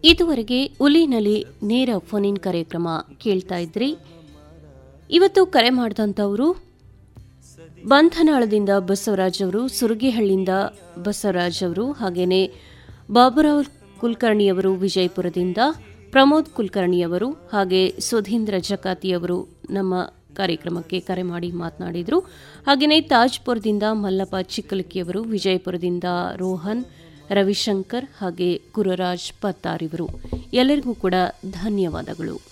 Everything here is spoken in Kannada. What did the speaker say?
ಇದುವರೆಗೆ ಉಲಿನಲ್ಲಿ ನೇರ ಫೋನಿನ್ ಕಾರ್ಯಕ್ರಮ ಕೇಳ್ತಾ ಇದ್ರಿ ಇವತ್ತು ಕರೆ ಮಾಡಿದಂಥವರು ಬಂಧನಾಳದಿಂದ ಬಸವರಾಜ್ ಅವರು ಸುರಗಿಹಳ್ಳಿಯಿಂದ ಬಸವರಾಜ್ ಅವರು ಹಾಗೇನೆ ಬಾಬುರಾವ್ ಕುಲಕರ್ಣಿಯವರು ವಿಜಯಪುರದಿಂದ ಪ್ರಮೋದ್ ಕುಲಕರ್ಣಿಯವರು ಹಾಗೆ ಸುಧೀಂದ್ರ ಜಕಾತಿಯವರು ನಮ್ಮ ಕಾರ್ಯಕ್ರಮಕ್ಕೆ ಕರೆ ಮಾಡಿ ಮಾತನಾಡಿದರು ಹಾಗೆಯೇ ತಾಜ್ಪುರದಿಂದ ಮಲ್ಲಪ್ಪ ಚಿಕ್ಕಲಕ್ಕಿಯವರು ವಿಜಯಪುರದಿಂದ ರೋಹನ್ ರವಿಶಂಕರ್ ಹಾಗೆ ಗುರುರಾಜ್ ಪತ್ತಾರಿವರು ಎಲ್ಲರಿಗೂ ಕೂಡ ಧನ್ಯವಾದಗಳು